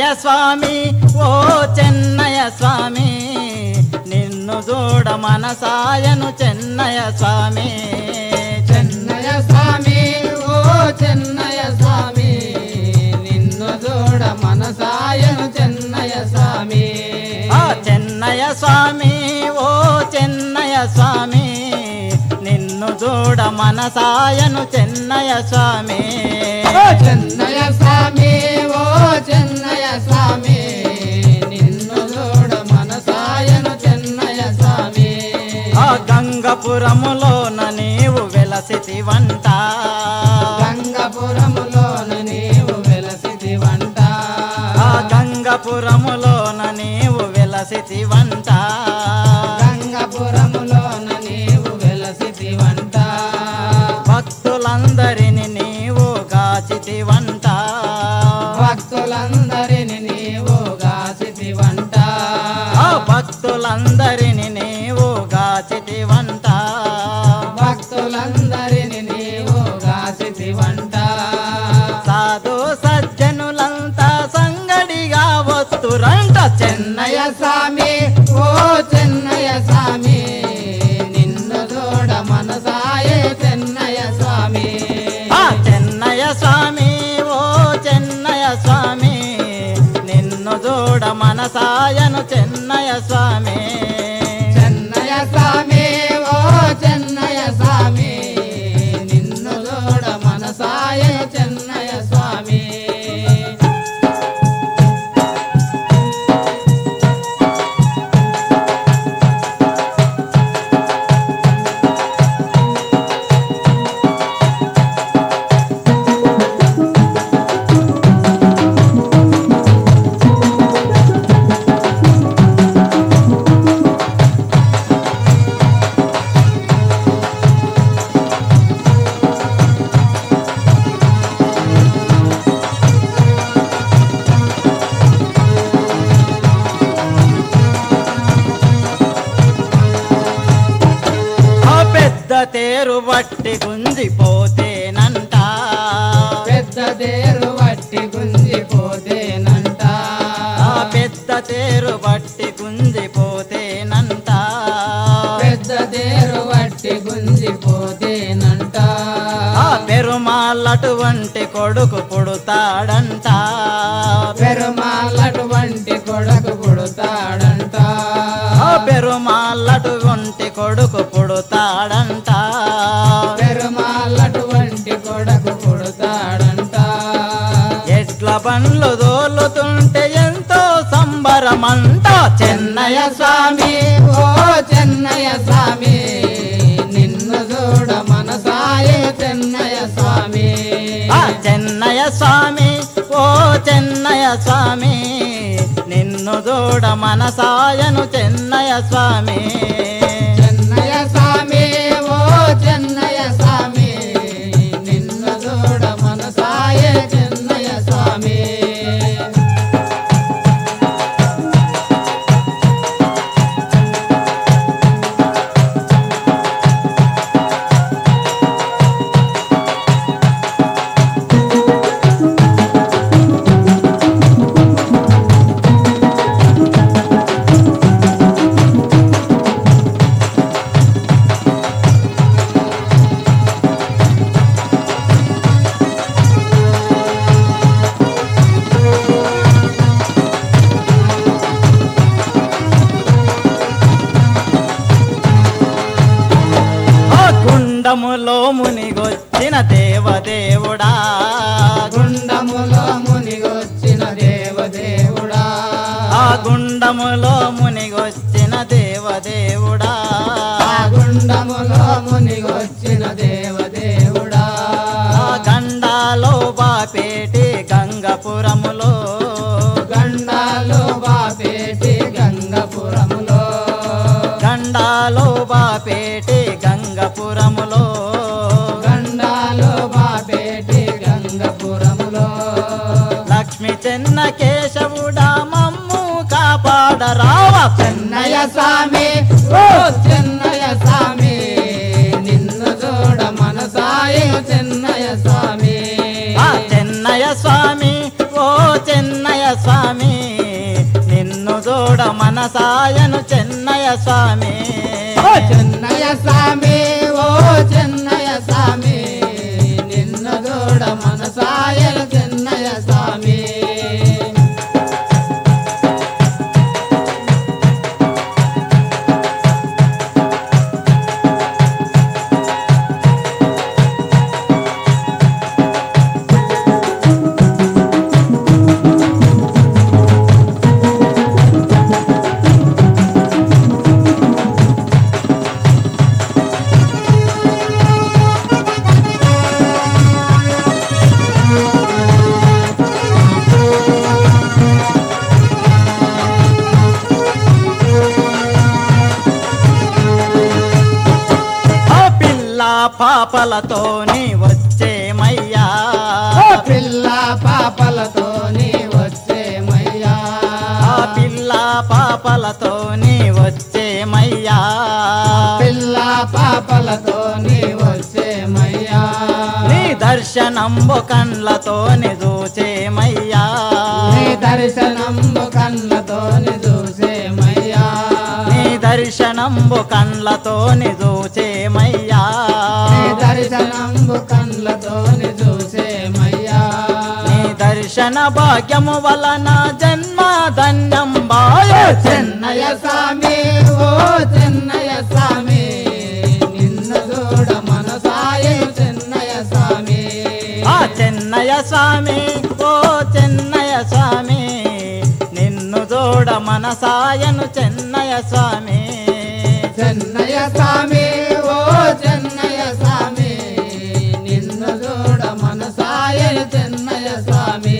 స్వామి ఓ చెన్నయ స్వామి నిన్ను చూడ మనసాయను చెన్నయ స్వామి చెన్నయ స్వామి ఓ చెన్నయ స్వామి నిన్ను చూడ మనసాయను చెన్నయ స్వామి ఆ చెన్నయ స్వామి ఓ చెన్నయ స్వామి నిన్ను చూడ మనసాయను చెన్నయ స్వామి ఓ చెన్నయ స్వామి ఓ చెన్నయ స్వామి నిన్ను చూడ మనసాయను చెన్నయ స్వామి ఆ గంగపురములోన నీవు వెలసితి వంట గంగపురములోన నీవు వెలసిది వంట ఆ గంగపురములోన నీవు వెలసితి వంట గంగపురములోన నీవు వెలసిది వంట భక్తులందరిని నీవు గాచితి వంట భక్తులందరిని నీవు గాసిది వంట ఆ భక్తులందరిని నీవు గాచితి వంట భక్తులందరిని నీవు గాసిది వంట సాధు సజ్జనులంతా సంగడిగా వస్తురంట చెన్నయ స్వామి ఓ చెన్నయ స్వామి నిన్ను చూడ మనసాయే చెన్నయ స్వామి ఆ చెన్నయ స్వామి ఓ చెన్నయ స్వామి నిన్ను చూడ మనసాయను చెన్నయ స్వామి చెన్నయ స్వామి ఓ చెన్నయ స్వామి నిన్ను చూడ మనసాయే చెన్నయ స్వామి ఆ పెద్ద తేరు బట్టి గుంజిపోతేనంట పెద్ద దేరు వట్టి గుంజిపోతేనంట ఆ పెద్ద తేరు బట్టి గుంజిపోతేనంట పెద్ద దేరు వట్టి గుంజిపోతేనంట ఆ పెరుమాళ్ళటువంటి కొడుకు పుడుతాడంట పెరుమాళ్ళటువంటి కొడుకు పుడతాడంట ఆ పెరుమాళ్ళటువంటి కొడుకు పుడుతాడంట పెరుమాళ్ళటువంటి కొడుకు పుడతాడంట ఎట్ల బండ్లు దోలుతుంటే ఎంతో సంబరమంట చెన్నయ స్వామి ఓ చెన్నయ స్వామి నిన్ను చూడ మనసాయే చెన్నయ స్వామి ఆ చెన్నయ స్వామి ఓ చెన్నయ స్వామి నిన్ను చూడ మనసాయను చెన్నయ స్వామి చెన్నయ స్వామి ఓ చెన్నయ స్వామి నిన్ను చూడ మనసాయే చెన్నయ స్వామి ఆ గుండములో మునిగొచ్చిన దేవదేవుడా గుండములో మునిగొచ్చిన దేవదేవుడా ఆ గుండములో మునిగొచ్చిన దేవదేవుడా ఆ గుండములో మునిగొచ్చిన దేవదేవుడా ఆ గండాలో బాపేటి గంగపురములో గండాలు బాపేటి గంగపురములో గండాలో బాపేటి గంగపురములో గండాలు బాపేటి గంగపురములో లక్ష్మి చెన్న కేశవుడా మమ్ము కాపాడరావ చెన్నయ స్వామి ఓ చెన్నయ స్వామి నిన్ను చూడ మనసాయ చెన్నయ స్వామి ఆ చెన్నయ స్వామి ఓ చెన్నయ స్వామి స్వామి నిన్ను చూడ మనసాయను చెన్నయ స్వామి ఓ చెన్నయ స్వామి ఓ చెన్నయ స్వామి నిన్ను చూడ మనసాయలు చెన్నయ స్వామి ఆ పిల్ల పాపలతోని వచ్చేమయ్యా ఓ పిల్ల పాపలతోని వచ్చేమయ్యా ఆ పిల్ల పాపలతోని వచ్చేమయ్యా పిల్ల పాపలతోని వచ్చేమయ్యా నీ దర్శనంబు కండ్లతోని చూచేమయ్యా నీ దర్శనంబు కళ్ళతోని చూసేమయ్యా నీ దర్శనంబు కండ్లతోని చూచేమయ్యా నీ దర్శనంబు కళ్ళతోని చూసేమయ్యా నీ దర్శన భాగ్యము వలన జన్మ ధన్యం బాయ చెన్నయ స్వామి ఓ చెన్నయ స్వామి నిన్ను చూడ మనసాయ చెన్నయ స్వామి ఆ చెన్నయ స్వామి ఓ చెన్నయ స్వామి నిన్ను చూడ మనసాయను చెన్నయ స్వామి చెన్నయ స్వామి ఓ చెన్నయ స్వామి నిన్ను చూడ మనసాయ చెన్నయ స్వామి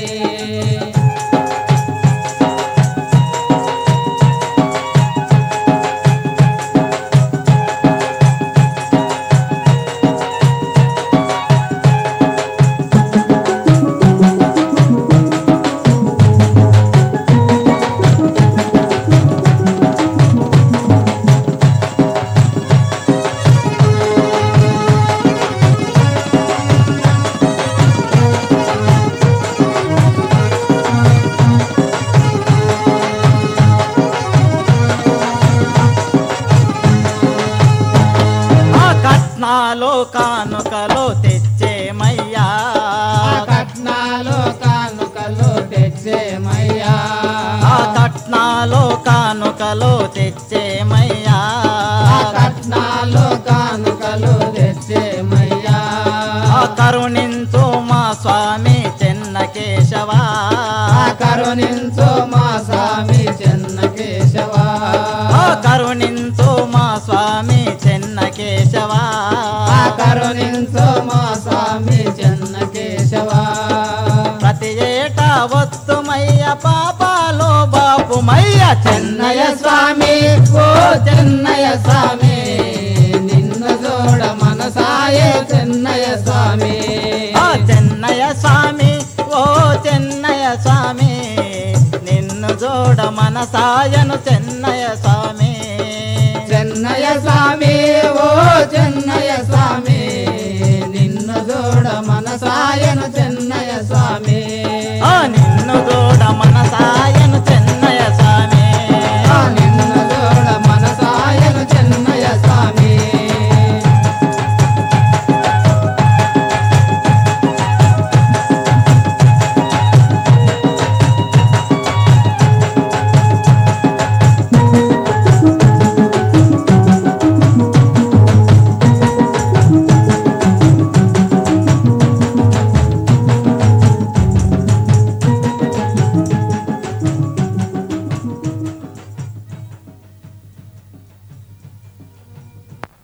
ఆ కట్నాలు కానుకలు తెచ్చేమయ్యా ఆ కట్నాలు కానుకలు తెచ్చేమయ్యా ఆ కట్నాలు కానుకలు తెచ్చేమయ్యా ఆ కట్నాలు కానుకలు తెచ్చేమయ్యా ఆ కరుణించు మా స్వామి చెన్న కేశవా ఆ కరుణించు మా స్వామి చెన్న కేశవా ఆ కరుణించు మా స్వామి చెన్న కేశవా ఆ కరుణించు మా స్వామి చెన్న కేశవా ప్రతి ఏటా వత్తుమయ్య పాపాలో బాపుమయ్య చెన్నయ చెన్నయ స్వామి ఓ చెన్నయ స్వామి నిన్ను చూడ మనసాయ చెన్నయ స్వామి ఆ చెన్నయ స్వామి ఓ చెన్నయ స్వామి నిన్ను చూడ మనసాయను చెన్నయ స్వామి చెన్నయ స్వామి ఓ చెన్నయ